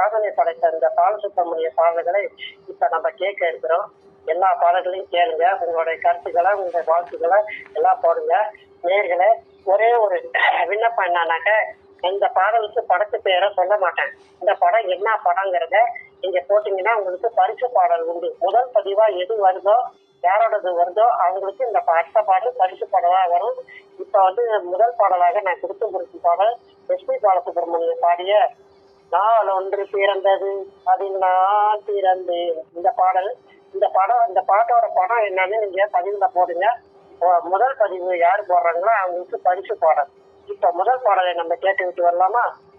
சாதனை படைத்த இந்த பாலசுப்ரமணிய பாடல்களை இப்ப நம்ம கேட்க இருக்கிறோம் எல்லா பாடல்களையும் கேளுங்க உங்களுடைய கருத்துக்களை உங்களுடைய வாழ்த்துக்களை எல்லாம் போடுங்க நேர்களே ஒரே ஒரு விண்ணப்பம் என்னன்னாக்க இந்த பாடலுக்கு படத்து பேரை சொல்ல மாட்டேன் இந்த படம் என்ன படங்கிறத நீங்க போட்டீங்கன்னா உங்களுக்கு பரிசு பாடல் உண்டு முதல் பதிவா எது வருதோ யாரோடது வருதோ அவங்களுக்கு இந்த அடுத்த பாடல் பரிசு பாடலா வரும் இப்ப வந்து முதல் பாடலாக நான் கொடுத்து கொடுக்கும் பாடல் எஸ்பி பாலசுப்ரமணியம் பாடிய நாள் ஒன்று பிறந்தது அதில் நான் பிறந்தேன் இந்த பாடல் இந்த படம் இந்த பாட்டோட படம் என்னன்னு நீங்க பதிவுல போடுங்க ஒ- முதல் பதிவு யார் போடுறாங்களோ அவங்களுக்கு பரிசு பாடல் இப்ப முதல் பாடலை நம்ம கேட்டு விட்டு வரலாமா